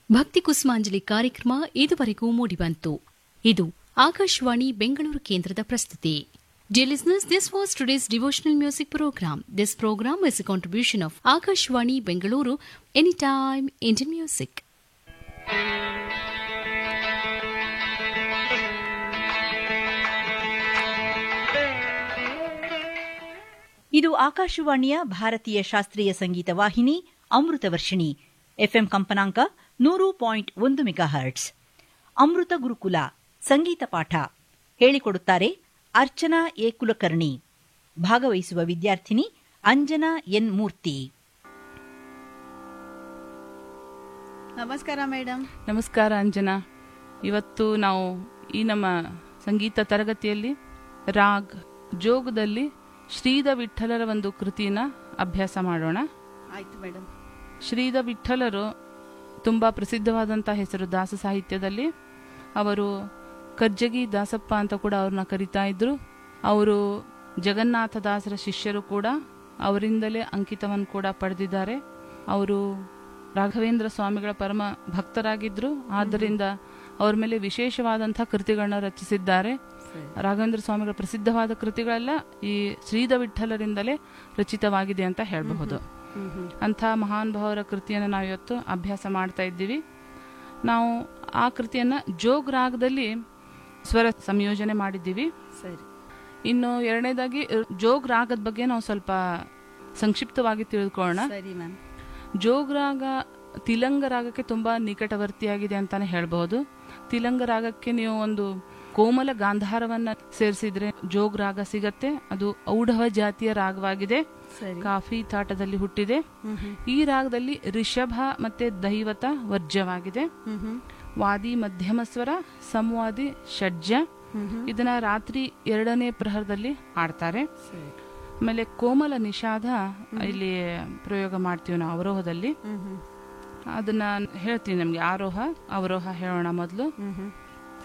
ಭಕ್ತಿ ಕುಸುಮಾಂಜಲಿ ಕಾರ್ಯಕ್ರಮ ಇದುವರೆಗೂ ಮೂಡಿಬಂತು ಇದು ಆಕಾಶವಾಣಿ ಬೆಂಗಳೂರು ಕೇಂದ್ರದ ಪ್ರಸ್ತುತಿ Dear listeners, this was today's devotional music program. This program is a contribution of Akashwani Bengaluru, Anytime Indian Music. ಇದು ಆಕಾಶವಾಣಿಯ ಭಾರತೀಯ ಶಾಸ್ತ್ರೀಯ ಸಂಗೀತ ವಾಹಿನಿ ಅಮೃತ ವರ್ಷಿಣಿ ಎಫ್ಎಂ ಕಂಪನಾಂಕ ನೂರು ಪಾಯಿಂಟ್ ಒಂದು ಮೆಗಾಹರ್ಟ್ಸ್ ಅಮೃತ ಗುರುಕುಲ ಸಂಗೀತ ಪಾಠ ಹೇಳಿಕೊಡುತ್ತಾರೆ ಅರ್ಚನಾ ಎ ಕುಲಕರ್ಣಿ ಭಾಗವಹಿಸುವ ವಿದ್ಯಾರ್ಥಿನಿ ಅಂಜನಾ ಎನ್ ಮೂರ್ತಿ ನಮಸ್ಕಾರ ಮೇಡಮ್ ನಮಸ್ಕಾರ ಅಂಜನಾ ಇವತ್ತು ನಾವು ಈ ನಮ್ಮ ಸಂಗೀತ ತರಗತಿಯಲ್ಲಿ ರಾಗ್ ಜೋಗದಲ್ಲಿ ಶ್ರೀದ ವಿಠಲರ ಒಂದು ಕೃತಿನ ಅಭ್ಯಾಸ ಮಾಡೋಣ ಆಯ್ತು ಮೇಡಮ್ ಶ್ರೀದ ವಿಠಲರು ತುಂಬ ಪ್ರಸಿದ್ಧವಾದಂಥ ಹೆಸರು ದಾಸ ಸಾಹಿತ್ಯದಲ್ಲಿ ಅವರು ಕರ್ಜಗಿ ದಾಸಪ್ಪ ಅಂತ ಕೂಡ ಅವ್ರನ್ನ ಕರಿತಾ ಇದ್ರು ಅವರು ಜಗನ್ನಾಥ ದಾಸರ ಶಿಷ್ಯರು ಕೂಡ ಅವರಿಂದಲೇ ಅಂಕಿತವನ್ನು ಕೂಡ ಪಡೆದಿದ್ದಾರೆ ಅವರು ರಾಘವೇಂದ್ರ ಸ್ವಾಮಿಗಳ ಪರಮ ಭಕ್ತರಾಗಿದ್ರು ಆದ್ದರಿಂದ ಅವ್ರ ಮೇಲೆ ವಿಶೇಷವಾದಂಥ ಕೃತಿಗಳನ್ನ ರಚಿಸಿದ್ದಾರೆ ರಾಘವೇಂದ್ರ ಸ್ವಾಮಿಗಳ ಪ್ರಸಿದ್ಧವಾದ ಕೃತಿಗಳೆಲ್ಲ ಈ ಶ್ರೀದ ವಿಠಲರಿಂದಲೇ ರಚಿತವಾಗಿದೆ ಅಂತ ಹೇಳಬಹುದು ಅಂಥ ಮಹಾನ್ ಭಾವರ ಕೃತಿಯನ್ನು ನಾವು ಇವತ್ತು ಅಭ್ಯಾಸ ಮಾಡ್ತಾ ಇದ್ದೀವಿ ನಾವು ಆ ಕೃತಿಯನ್ನ ಜೋಗ್ ರಾಗದಲ್ಲಿ ಸ್ವರ ಸಂಯೋಜನೆ ಮಾಡಿದ್ದೀವಿ ಸರಿ ಇನ್ನು ಎರಡನೇದಾಗಿ ಜೋಗ್ ರಾಗದ ಬಗ್ಗೆ ನಾವು ಸ್ವಲ್ಪ ಸಂಕ್ಷಿಪ್ತವಾಗಿ ತಿಳ್ಕೊಳ್ಳೋಣ ಸರಿ ಮ್ಯಾಮ್ ಜೋಗ್ ರಾಗ ತಿಲಂಗ ರಾಗಕ್ಕೆ ತುಂಬಾ ನಿಕಟವರ್ತಿಯಾಗಿದೆ ಅಂತಾನೆ ಹೇಳ್ಬಹುದು ತಿಲಂಗ ರಾಗಕ್ಕೆ ನೀವು ಒಂದು ಕೋಮಲ ಗಾಂಧಾರವನ್ನ ಸೇರಿಸಿದ್ರೆ ಜೋಗ್ ರಾಗ ಸಿಗತ್ತೆ ಅದು ಔಢವ ಜಾತಿಯ ರಾಗವಾಗಿದೆ ಸರಿ ಕಾಫಿ ತಾಟದಲ್ಲಿ ಹುಟ್ಟಿದೆ ಈ ರಾಗದಲ್ಲಿ ರಿಷಭ ಮತ್ತೆ ದೈವತ ವರ್ಜ್ಯವಾಗಿದೆ ಹ್ಮ್ ಹ್ಮ್ ವಾದಿ ಮಧ್ಯಮ ಸ್ವರ ಸಂವಾದಿ ಷಡ್ಜ ಇದನ್ನ ರಾತ್ರಿ ಎರಡನೇ ಪ್ರಹರದಲ್ಲಿ ಹಾಡ್ತಾರೆ ಸರಿ ಆಮೇಲೆ ಕೋಮಲ ನಿಷಾದ ಇಲ್ಲಿ ಪ್ರಯೋಗ ಮಾಡ್ತೀವಿ ನಾವು ಅವರೋಹದಲ್ಲಿ ಹ್ಮ್ ಹ್ಮ್ ಅದನ್ನ ಹೇಳ್ತೀನಿ ನಮ್ಗೆ ಆರೋಹ ಅವರೋಹ ಹೇಳೋಣ ಮೊದಲು ಹ್ಮ್ ಹ್ಮ್